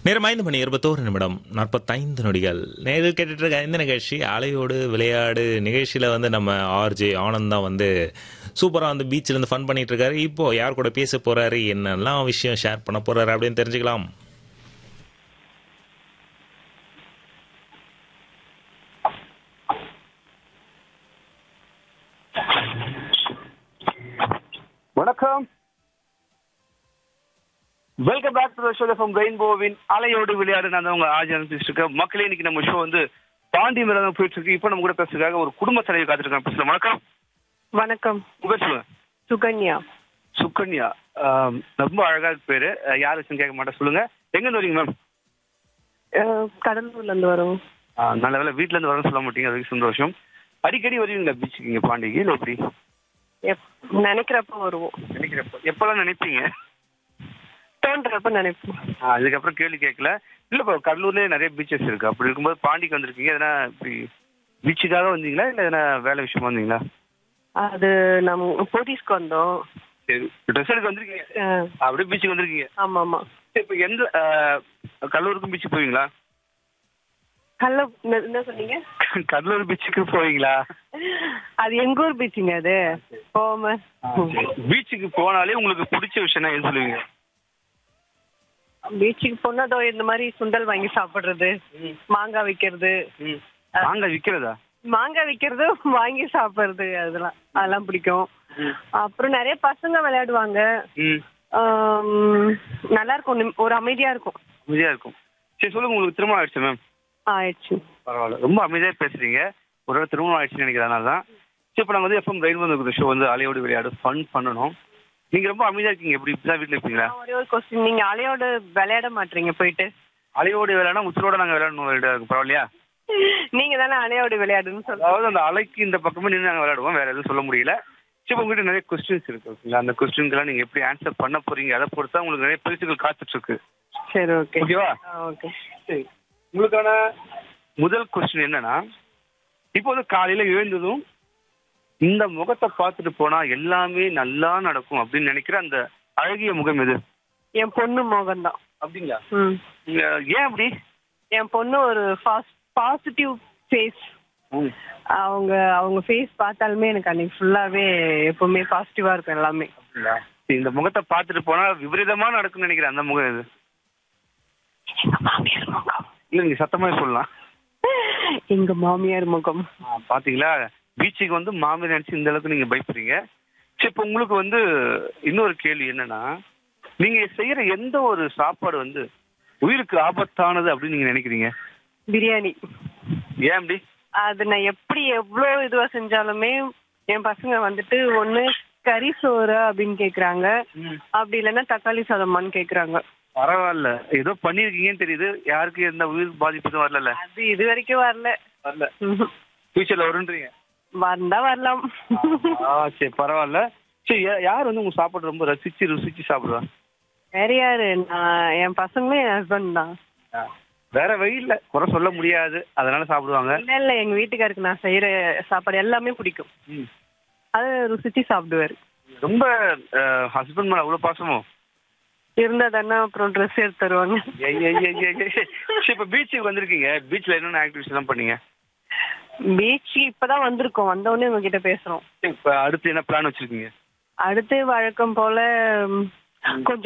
நேரம் ஐந்து மணி இருபத்தோரு நிமிடம் நாற்பத்தைந்து நொடிகள் நேரில் கேட்டுட்டு இருக்க இந்த நிகழ்ச்சி அலையோடு விளையாடு நிகழ்ச்சியில் வந்து நம்ம ஆர்ஜே ஆனந்த் தான் வந்து சூப்பராக வந்து பீச்சில் இருந்து ஃபன் பண்ணிட்டு இருக்காரு இப்போ யார் கூட பேச போறாரு என்னெல்லாம் விஷயம் ஷேர் பண்ண போறாரு அப்படின்னு தெரிஞ்சுக்கலாம் வணக்கம் welcome back to show from ரெயின்போவின் அலையோடு விளையாடு நான் தான் உங்க ஆஜன் பேசிட்டு இருக்கேன் மக்களே இன்னைக்கு நம்ம ஷோ வந்து பாண்டி மேல தான் போயிட்டு இருக்கு இப்போ நம்ம கூட பேசுறதுக்காக ஒரு குடும்ப தலைவி காத்திருக்காங்க பேசலாம் வணக்கம் வணக்கம் உங்க பேர் சொல்லுங்க சுகன்யா சுகன்யா ஆம், ரொம்ப அழகா இருக்கு பேரு அஹ், யார் வச்சுன்னு கேட்க மாட்டேன் சொல்லுங்க எங்க இருந்து வரீங்க மேம் அஹ், கடலூர்ல இருந்து வரோம் நல்ல வேலை வீட்ல இருந்து வரேன்னு சொல்ல மாட்டீங்க அதுக்கு சந்தோஷம் அடிக்கடி வருவீங்களா பீச்சுக்கு இங்க பாண்டிக்கு இல்லை எப்படி எப்- நினைக்கிறப்ப வருவோம் நினைக்கிறப்ப எப்பெல்லாம் நினைப்பீங்க தோன்றப்ப நினைப்போம் ஆ, அதுக்கப்புறம் கேள்வி கேட்கல இல்ல இப்போ கடலூர்லயே நிறைய பீச்சஸ் இருக்கு அப்படி இருக்கும்போது பாண்டிக்கு வந்திருக்கீங்க எதனா இப்படி பீச்சுக்காக வந்தீங்களா இல்ல எதனா வேலை விஷயமா வந்தீங்களா அது நம்ம போலீஸ்க்கு வந்தோம் சரி ட்ரெஸ் எடுக்க வந்திருக்கீங்க அஹ், அப்படியே பீச்சுக்கு வந்திருக்கீங்க ஆமா ஆமா சரி, இப்போ எந்த ஆ, கடலூருக்கும் பீச்சுக்கு போவீங்களா ஹலோ என்ன என்ன சொன்னீங்க கடலூர் பீச்சுக்கு போவீங்களா அது எங்க ஊர் பீச்சுங்க அது போம பீச்சுக்கு போனாலே உங்களுக்கு பிடிச்ச விஷயம் எது சொல்லுவீங்க பீச்சுக்கு போனதோ இந்த மாதிரி சுண்டல் வாங்கி சாப்பிடுறது மாங்காய் விக்கிறது மாங்காய் விக்கிறதா மாங்காய் விக்கிறது வாங்கி சாப்பிடுறது அதெல்லாம் அதெல்லாம் பிடிக்கும் அப்புறம் நிறைய பசங்க விளையாடுவாங்க ம் ஆம், நல்லா இருக்கும் நிம்- ஒரு அமைதியா இருக்கும் அமைதியா இருக்கும் சரி சொல்லுங்க உங்களுக்கு திருமணம் ஆயிடுச்சு மேம் ஆயிடுச்சு பரவாயில்ல ரொம்ப அமைதியா பேசுறீங்க ஒரு வேளை திருமணம் ஆயிடுச்சுன்னு நினைக்கிறேன் அதனால தான் சரி இப்போ நாங்கள் வந்து எஃப்எம் ரயில் வந்து ஷோ வந்து அலையோடு விளையாடு ஃபன் பண்ணணும் நீங்க ரொம்ப அமைதியா இருக்கீங்க எப்படி இப்படிதான் வீட்டில் இருப்பீங்களா நான் ஒரே ஒரு கொஸ்டின் நீங்க அலையோட விளையாட மாட்டீங்க போயிட்டு அலையோடு விளையாடா உசுரோட நாங்கள் விளையாடணும் விளையாட பரவாயில்லையா நீங்க தானே அலையோட விளையாடுன்னு சொல்லுங்க அதாவது அந்த அலைக்கு இந்த பக்கமே நின்று நாங்கள் விளையாடுவோம் வேற எதுவும் சொல்ல முடியல சரி உங்ககிட்ட நிறைய கொஸ்டின்ஸ் இருக்கு ஓகேங்களா அந்த கொஸ்டின்க்கெல்லாம் நீங்க எப்படி ஆன்சர் பண்ண போறீங்க அதை பொறுத்தா உங்களுக்கு நிறைய பரிசுகள் காத்துட்டு இருக்கு சரி ஓகே ஓகேவா ஓகே சரி உங்களுக்கான முதல் கொஸ்டின் என்னன்னா இப்போ வந்து காலையில எழுந்ததும் இந்த முகத்தை பார்த்துட்டு போனா எல்லாமே நல்லா நடக்கும் அப்படின்னு நினைக்கிற அந்த அழகிய முகம் எது என் பொண்ணு மோகன் தான் அப்படிங்களா ம் ஏன் அப்படி என் பொண்ணு ஒரு பாசிட்டிவ் ஃபேஸ் அவங்க அவங்க ஃபேஸ் பார்த்தாலுமே எனக்கு அன்னைக்கு ஃபுல்லாவே எப்பவுமே பாசிட்டிவா இருக்கும் எல்லாமே அப்படிங்களா சரி, இந்த முகத்தை பார்த்துட்டு போனா விபரீதமா நடக்கும்னு நினைக்கிறேன் அந்த முகம் எது எங்க மாமியார் முகம் இல்ல நீங்க சத்தமா சொல்லலாம் எங்க மாமியார் முகம் ஆ, பாத்தீங்களா பீச்சுக்கு வந்து மாமியார் நினைச்சு இந்த அளவுக்கு நீங்க பயப்படுறீங்க சரி இப்போ உங்களுக்கு வந்து இன்னொரு கேள்வி என்னன்னா நீங்க செய்யற எந்த ஒரு சாப்பாடு வந்து உயிருக்கு ஆபத்தானது அப்படின்னு நீங்க நினைக்கிறீங்க பிரியாணி ஏன் அப்படி அது நான் எப்படி எவ்வளோ இதுவா செஞ்சாலுமே என் பசங்க வந்துட்டு ஒண்ணு கறி சோறு அப்படின்னு கேக்குறாங்க அப்படி இல்லைன்னா தக்காளி சாதமான்னு கேக்குறாங்க பரவாயில்ல ஏதோ பண்ணிருக்கீங்கன்னு தெரியுது யாருக்கு எந்த உயிர் பாதிப்பு எதுவும் வரல அது இது வரைக்கும் வரல வரல ம்ஹும். ஃபியூச்சர்ல வருன்றீங்க வந்தா வரலாம் ஆ சரி பரவாயில்ல சரி யா- யார் வந்து உங்க சாப்பாடு ரொம்ப ரசிச்சு ருசிச்சு சாப்பிடுவா வேற யாரு நான் என் பசங்களும் என் ஹஸ்பண்ட் தான் வேற வழி இல்ல குறை சொல்ல முடியாது அதனால சாப்பிடுவாங்க இல்ல இல்ல எங்க வீட்டுக்காருக்கு நான் செய்யற சாப்பாடு எல்லாமே பிடிக்கும் ம். அது ருசிச்சு சாப்பிடுவாரு ரொம்ப ஹஸ்பண்ட் மேல அவ்வளவு பாசமோ இருந்தா தானே அப்புறம் ட்ரெஸ் எடுத்து தருவாங்க ஏய், ஏய், ஏய், ஏய், ஏய். சரி இப்ப பீச்சுக்கு வந்திருக்கீங்க பீச்ல என்னென்ன ஆக்டிவிட்டிஸ் எல்லாம் பண்ணீங்க பீச் இப்பதான் வந்திருக்கோம் வந்த உடனே உங்ககிட்ட பேசுறோம் இப்ப அடுத்து என்ன பிளான் வச்சிருக்கீங்க அடுத்து வழக்கம் போல ம், கொஞ்சம்